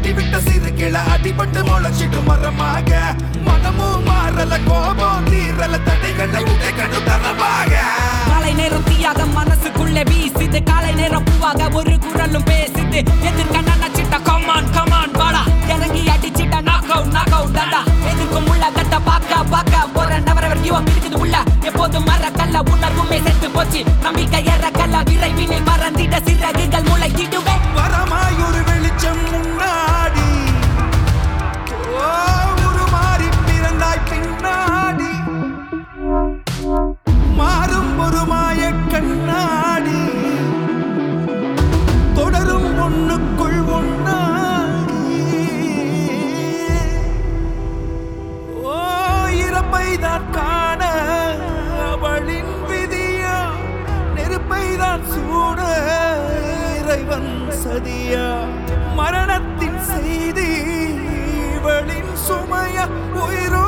விட்ட சிறு கிளை அடிபட்டு முளைச்சிட்டு மரமாக மனமும் மாறல கோபம் தீரல தடைகளை உடைக்கணும் தரமாக மாலை நேரம் தீயாக மனசுக்குள்ளே வீசுது காலை நேரம் பூவாக ஒரு குரலும் பேசுது எதிர்க்க நினைச்சிட்ட கமான் கமான் வாடா இறங்கி அடிச்சிட்ட நாக் அவுட் நாக் அவுட் தாண்டா எதுக்கும் உள்ள கட்ட பாக்க பாக்க போற நவரவர் யுவம் இருக்குது உள்ள எப்போதும் மர கல்ல உணர்வுமே செத்து போச்சு நம்பிக்கை ஏற கல்ல விரைவினில் மறந்திட சிறகுகள் முளைத்திடுவே வரமாய் ஒரு வெளிச்சம் முன்னாடி ஓ உருமாறி பிறந்தாய் பின்னாடி மாறும் ஒரு மாய கண்ணாடி தொடரும் ஒண்ணுக்குள் ஒன்னாடி ஓ இறப்பை தான் காண அவளின் விதியா நெருப்பை தான் சூட இறைவன் சதியா மரணத்தின் செய்தி இவளின் சுமைய உயிரோ